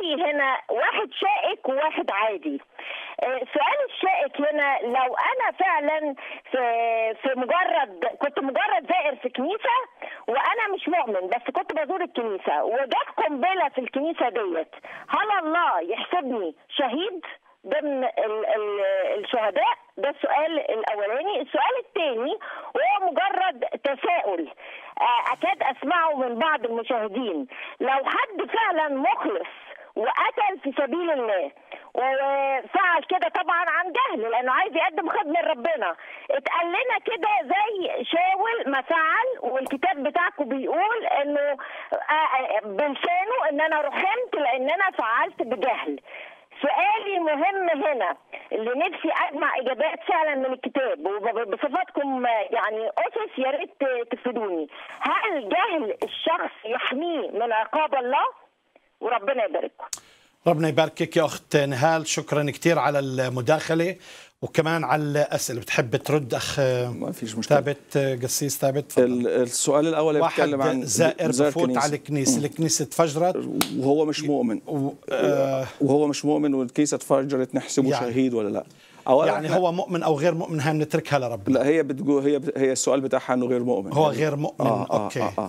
سؤالي هنا واحد شائك وواحد عادي السؤال الشائك هنا لو انا فعلا في في مجرد كنت مجرد زائر في كنيسه وانا مش مؤمن بس كنت بزور الكنيسه وجت قنبله في الكنيسه ديت هل الله يحسبني شهيد ضمن ال ال الشهداء ده السؤال الاولاني السؤال الثاني وهو مجرد تساؤل اكاد اسمعه من بعض المشاهدين لو حد فعلا مخلص وقتل في سبيل الله وفعل كده طبعا عن جهل لانه عايز يقدم خدمه لربنا اتقال لنا كده زي شاول ما فعل والكتاب بتاعكم بيقول انه بلسانه ان انا رحمت لان انا فعلت بجهل سؤالي مهم هنا اللي نفسي اجمع اجابات فعلا من الكتاب وبصفاتكم يعني اسس يا ريت تفيدوني هل جهل الشخص يحميه من عقاب الله وربنا يبارككم ربنا يباركك يا اخت نهال شكرا كثير على المداخله وكمان على الاسئله بتحب ترد اخ ما فيش مشكله ثابت قسيس ثابت تفضل السؤال الاول بيتكلم عن زائر بفوت على الكنيسه الكنيسه تفجرت وهو مش مؤمن و... آه وهو مش مؤمن والكنيسه تفجرت نحسبه يعني شهيد ولا لا أولا يعني هو مؤمن او غير مؤمن هاي بنتركها لربنا لا هي بتقول هي هي السؤال بتاعها انه غير مؤمن هو غير مؤمن آه اوكي آه آه.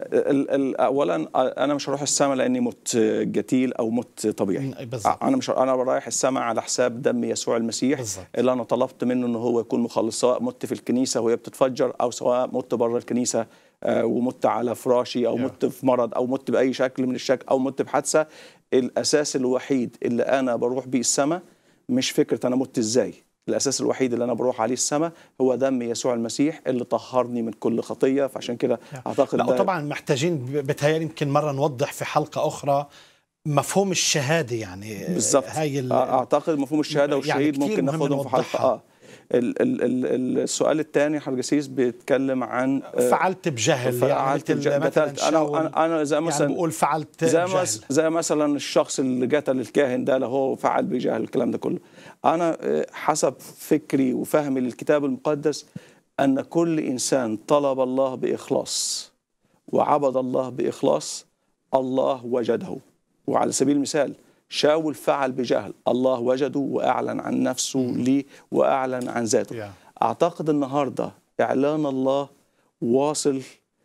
اولا انا مش هروح السماء لاني مت قتيل او مت طبيعي بالزبط. انا مش انا رايح السماء على حساب دم يسوع المسيح بالزبط. اللي انا طلبت منه ان هو يكون مخلص سواء مت في الكنيسه وهي بتتفجر او سواء مت بره الكنيسه ومت على فراشي او مت في مرض او مت باي شكل من الشكل او مت بحادثه الاساس الوحيد اللي انا بروح بيه السماء مش فكره انا مت ازاي الاساس الوحيد اللي انا بروح عليه السماء هو دم يسوع المسيح اللي طهرني من كل خطيه فعشان كده اعتقد لا طبعا محتاجين بتهيألي يمكن مره نوضح في حلقه اخرى مفهوم الشهاده يعني بالظبط هاي اعتقد مفهوم الشهاده والشهيد يعني ممكن ناخدهم في حلقه اه ال ال ال السؤال الثاني حرجسيس بيتكلم عن فعلت بجهل فعلت يعني بجهل مثلا انا انا زي مثلا يعني بقول فعلت زي بجهل زي مثلا الشخص اللي قتل الكاهن ده هو فعل بجهل الكلام ده كله انا حسب فكري وفهمي للكتاب المقدس ان كل انسان طلب الله باخلاص وعبد الله باخلاص الله وجده وعلى سبيل المثال شاول فعل بجهل الله وجده واعلن عن نفسه ليه واعلن عن ذاته yeah. اعتقد النهارده اعلان الله واصل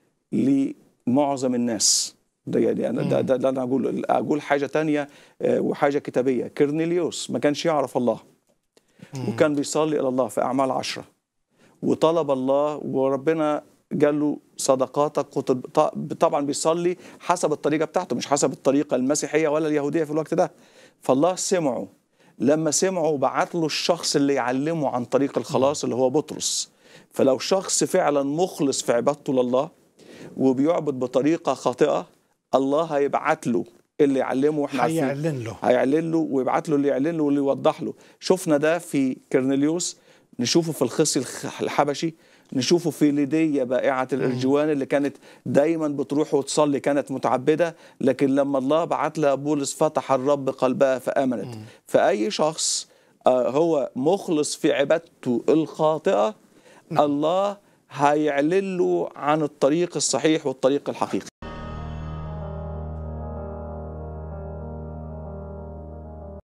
لمعظم الناس ده يعني انا ده, ده, ده انا اقول اقول حاجه تانية وحاجه كتابيه كرنيليوس ما كانش يعرف الله وكان بيصلي الى الله في اعمال عشرة وطلب الله وربنا قال له صدقاتك طبعا بيصلي حسب الطريقه بتاعته مش حسب الطريقه المسيحيه ولا اليهوديه في الوقت ده فالله سمعه لما سمعه بعت له الشخص اللي يعلمه عن طريق الخلاص اللي هو بطرس فلو شخص فعلا مخلص في عبادته لله وبيعبد بطريقه خاطئه الله هيبعت له اللي يعلمه واحنا هيعلن له هيعلن له ويبعت له اللي يعلن له واللي يوضح له شفنا ده في كرنيليوس نشوفه في الخصي الحبشي نشوفه في ليدية بائعة الإرجوان اللي كانت دايما بتروح وتصلي كانت متعبدة لكن لما الله بعت لها بولس فتح الرب قلبها فآمنت مم. فأي شخص هو مخلص في عبادته الخاطئة الله هيعلن له عن الطريق الصحيح والطريق الحقيقي